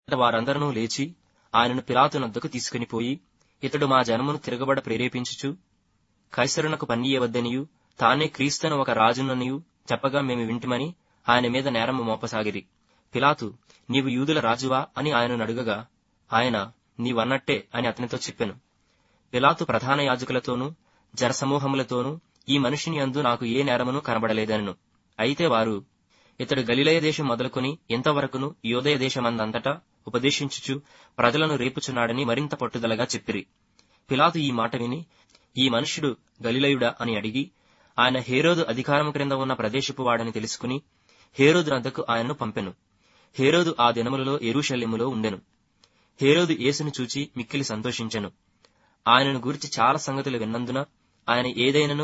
వారందరూ లేచి ఆయనను పిలాతునొద్దకు తీసుకుని పోయి ఇతడు మా జనమును తిరగబడ ప్రేరేపించుచు కైసరునకు పన్నియవద్దనియు తానే క్రీస్తును ఒక రాజుననియు చెప్పగా మేము వింటిమని ఆయన మీద నేరము మోపసాగిరి పిలాతు నీవు యూదుల రాజువా అని ఆయనను అడుగగా ఆయన నీవన్నట్టే అని అతనితో చెప్పెను పిలాతు ప్రధాన యాజకులతోనూ జనసమూహములతోనూ ఈ మనిషిని అందు నాకు ఏ నేరమును కనబడలేదనను అయితే వారు ఇతడు గలిలయ దేశం మొదలుకొని ఇంతవరకును యోదయ దేశమందంతటా ఉపదేశించుచు ప్రజలను రేపుచున్నాడని మరింత పట్టుదలగా చెప్పిరి పిలాతు ఈ మాట విని ఈ మనుష్యుడు గలిలయుడా అని అడిగి ఆయన హేరోదు అధికారము క్రింద ఉన్న ప్రదేశపు వాడని తెలుసుకుని హేరోదు నద్దకు ఆయనను పంపెను హేరోదు ఆ దినములలో ఎరుషల్యములో ఉండెను హేరోదు యేసును చూచి మిక్కిలి సంతోషించెను ఆయనను గురించి చాలా సంగతులు విన్నందున ఆయన ఏదైనను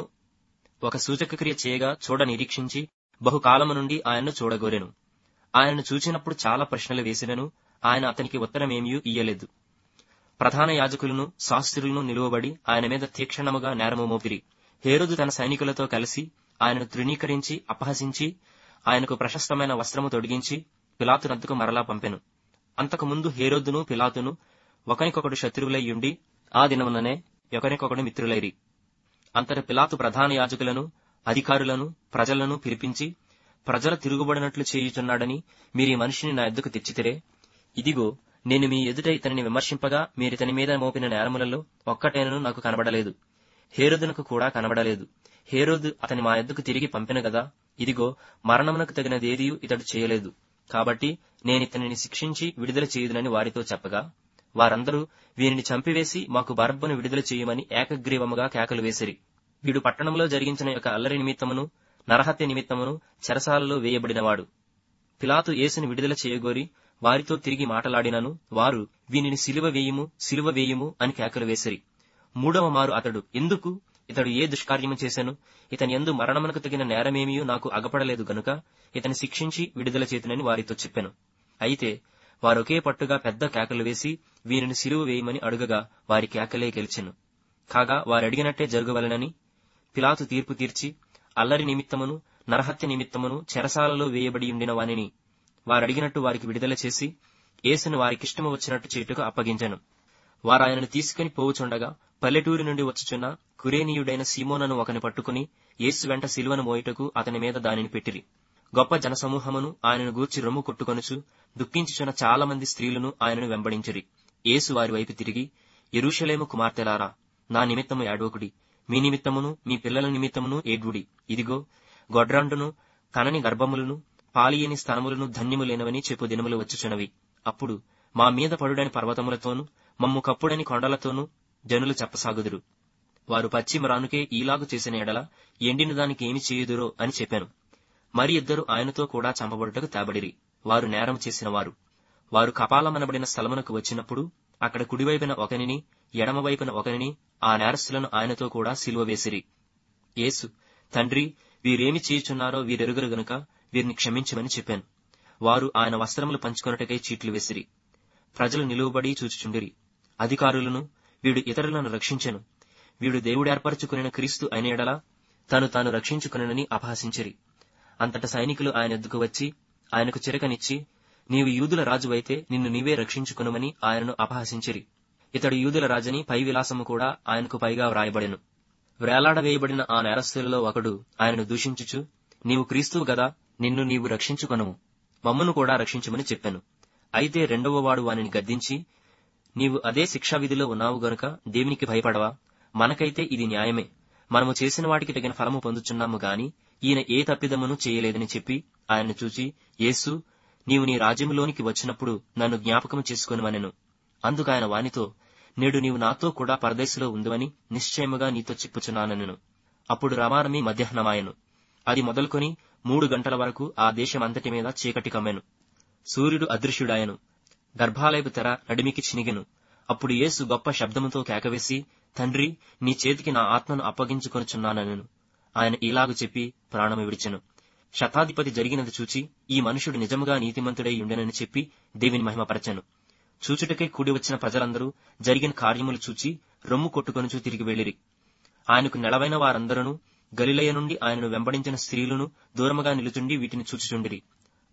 ఒక సూచకక్రియ చేయగా చూడ నిరీక్షించి బహుకాలము నుండి ఆయన్ను చూడగోరెను ఆయనను చూచినప్పుడు చాలా ప్రశ్నలు వేసినను ఆయన అతనికి ఉత్తరమేమీ ఇయ్యలేదు ప్రధాన యాజకులను శాస్త్రులను నిలువబడి ఆయన మీద తీక్షణముగా నేరము మోపిరి హేరోదు తన సైనికులతో కలిసి ఆయనను తృణీకరించి అపహసించి ఆయనకు ప్రశస్తమైన వస్త్రము తొడిగించి పిలాతునద్దుకు మరలా పంపెను అంతకుముందు హేరోదును పిలాతును ఒకనికొకడు శత్రువులయ్యుండి ఆ దినముననే ఒకరికొకడు మిత్రులైరి అంతట పిలాతు ప్రధాన యాజకులను అధికారులను ప్రజలను పిలిపించి ప్రజలు తిరుగుబడినట్లు చేయుచున్నాడని మీరు ఈ మనిషిని నా ఎద్దుకు తెచ్చితిరే ఇదిగో నేను మీ ఎదుట ఇతనిని విమర్శింపగా మీరితని మీద మోపిన నేరములలో ఒక్కటైనను నాకు కనబడలేదు హేరోదునకు కూడా కనబడలేదు హేరోదు అతని మా ఎద్దుకు తిరిగి పంపిన గదా ఇదిగో మరణమునకు తగినదేదియు ఇతడు చేయలేదు కాబట్టి నేనితనిని శిక్షించి విడుదల చేయుదునని వారితో చెప్పగా వారందరూ వీరిని చంపివేసి మాకు బరబ్బను విడుదల చేయమని ఏకగ్రీవముగా కేకలు వేసిరి వీడు పట్టణంలో జరిగించిన యొక్క అల్లరి నిమిత్తమును నరహత్య నిమిత్తమును చెరసాలలో వేయబడినవాడు పిలాతు యేసుని విడుదల చేయగోరి వారితో తిరిగి మాటలాడినను వారు వీనిని సిలువ వేయుము సిలువ వేయుము అని కేకలు వేసిరి మూడవ మారు అతడు ఎందుకు ఇతడు ఏ దుష్కార్యము చేశాను ఇతని ఎందు మరణమునకు తగిన నేరమేమియూ నాకు అగపడలేదు గనుక ఇతని శిక్షించి విడుదల చేతునని వారితో చెప్పాను అయితే వారొకే పట్టుగా పెద్ద కేకలు వేసి వీరిని సిలువ వేయమని అడుగగా వారి కేకలే గెలిచెను కాగా వారడిగినట్టే జరగవలనని పిలాతు తీర్పు తీర్చి అల్లరి నిమిత్తమును నరహత్య నిమిత్తమును చెరసాలలో వేయబడి ఉండిన వానిని వారడిగినట్టు వారికి విడుదల చేసి యేసును వారికిష్టము వచ్చినట్టు చేటుకు అప్పగించెను వారాయనను తీసుకుని పోవుచుండగా పల్లెటూరి నుండి వచ్చుచున్న కురేనీయుడైన సీమోనను ఒకని పట్టుకుని యేసు వెంట సిలువను మోయుటకు అతని మీద దానిని పెట్టిరి గొప్ప జనసమూహమును ఆయనను గూర్చి రొమ్ము కొట్టుకొనుచు దుఃఖించుచున్న చాలా మంది స్త్రీలను ఆయనను వెంబడించిరి యేసు వారి వైపు తిరిగి ఎరుషలేము కుమార్తెలారా నా నిమిత్తము ఏడవకుడి మీ నిమిత్తమును మీ పిల్లల నిమిత్తమును ఏడ్వుడి ఇదిగో గొడ్రాండును కనని గర్భములను పాలియని స్థనములను ధన్యములేనవని చెప్పు దినములు వచ్చుచున్నవి అప్పుడు మా మీద పడుడని పర్వతములతోనూ మమ్ము కప్పుడని కొండలతోనూ జనులు చెప్పసాగుదురు వారు పశ్చిమ రానుకే ఈలాగు చేసిన ఎడల ఎండిన దానికి ఏమి చేయుదురో అని చెప్పాను మరి ఇద్దరు ఆయనతో కూడా చంపబడుటకు తేబడిరి వారు నేరం చేసిన వారు వారు కపాలమనబడిన స్థలమునకు వచ్చినప్పుడు అక్కడ కుడివైపున ఒకనిని ఎడమవైపున ఒకనిని ఆ నేరస్తులను ఆయనతో కూడా సిలువ వేసిరి యేసు తండ్రి వీరేమి చేయుచున్నారో వీరెరుగరు గనుక వీరిని క్షమించమని చెప్పాను వారు ఆయన వస్త్రములు పంచుకొనటకై చీట్లు వేసిరి ప్రజలు నిలువబడి చూచుచుండిరి అధికారులను వీడు ఇతరులను రక్షించెను వీడు దేవుడేర్పరచుకునిన క్రీస్తు అయిన ఎడల తను తాను రక్షించుకునని అపహసించిరి అంతట సైనికులు ఆయన ఎద్దుకు వచ్చి ఆయనకు చిరకనిచ్చి నీవు యూదుల రాజువైతే నిన్ను నీవే రక్షించుకునమని ఆయనను అపహసించిరి ఇతడు యూదుల రాజని పై విలాసము కూడా ఆయనకు పైగా వ్రాయబడెను వేలాడవేయబడిన ఆ నేరస్తులలో ఒకడు ఆయనను దూషించుచు నీవు క్రీస్తువు గదా నిన్ను నీవు రక్షించుకొనుము మమ్మను కూడా రక్షించమని చెప్పాను అయితే రెండవ వాడు వానిని గద్దించి నీవు అదే శిక్షా విధిలో ఉన్నావు గనుక దేవునికి భయపడవా మనకైతే ఇది న్యాయమే మనము చేసిన వాటికి తగిన ఫలము పొందుచున్నాము గాని ఈయన ఏ తప్పిదమును చేయలేదని చెప్పి ఆయన్ను చూచి యేసు నీవు నీ రాజ్యములోనికి వచ్చినప్పుడు నన్ను జ్ఞాపకము చేసుకొనుమనెను అందుకాయన వానితో నేడు నీవు నాతో కూడా పరదేశంలో ఉందువని నిశ్చయముగా నీతో చెప్పుచున్నానెను అప్పుడు రమారమి మధ్యాహ్నమాయను అది మొదలుకొని మూడు గంటల వరకు ఆ దేశమంతటి మీద చీకటి కమ్మెను సూర్యుడు అదృశ్యుడాయను గర్భాలయపు తెర నడిమికి చినిగెను అప్పుడు యేసు గొప్ప శబ్దముతో కేకవేసి తండ్రి నీ చేతికి నా ఆత్మను అప్పగించుకొనుచున్నానెను ఆయన ఇలాగు చెప్పి ప్రాణము విడిచెను శతాధిపతి జరిగినది చూచి ఈ మనుషుడు నిజముగా నీతిమంతుడై ఉండెనని చెప్పి దేవిని మహిమపరచెను చూచుటకై కూడి వచ్చిన ప్రజలందరూ జరిగిన కార్యములు చూచి రొమ్ము కొట్టుకొనుచూ తిరిగి వెళ్లిరి ఆయనకు నెలవైన వారందరూ గలిలయ నుండి ఆయనను వెంబడించిన స్త్రీలను దూరముగా నిలుచుండి వీటిని చూచుచుండిరి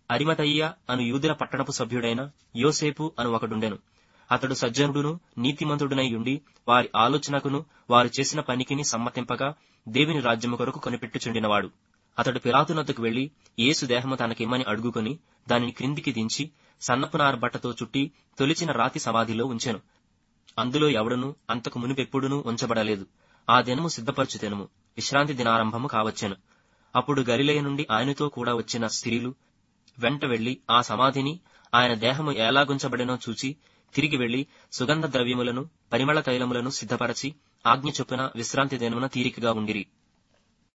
అరిమతయ్య అను యూదుల పట్టణపు సభ్యుడైన యోసేపు అను ఒకడుండెను అతడు సజ్జనుడును నీతిమంతుడునై ఉండి వారి ఆలోచనకును వారు చేసిన పనికిని సమ్మతింపగా దేవుని రాజ్యము కొరకు కొనిపెట్టుచుండినవాడు అతడు పిలాతునొద్దకు వెళ్లి యేసు దేహము తనకిమ్మని అడుగుకొని దానిని క్రిందికి దించి సన్నపు నార బట్టతో చుట్టి తొలిచిన రాతి సమాధిలో ఉంచెను అందులో ఎవడును అంతకు మునిపెప్పుడునూ ఉంచబడలేదు ఆ దినము సిద్ధపరచు దినము విశ్రాంతి దినారంభము కావచ్చెను అప్పుడు గలిలయ నుండి ఆయనతో కూడా వచ్చిన స్త్రీలు వెంట వెళ్లి ఆ సమాధిని ఆయన దేహము ఎలాగుంచబడినో చూచి తిరిగి వెళ్లి సుగంధ ద్రవ్యములను పరిమళ తైలములను సిద్ధపరచి ఆజ్ఞ చొప్పున విశ్రాంతి దినమున తీరికగా ఉండిరి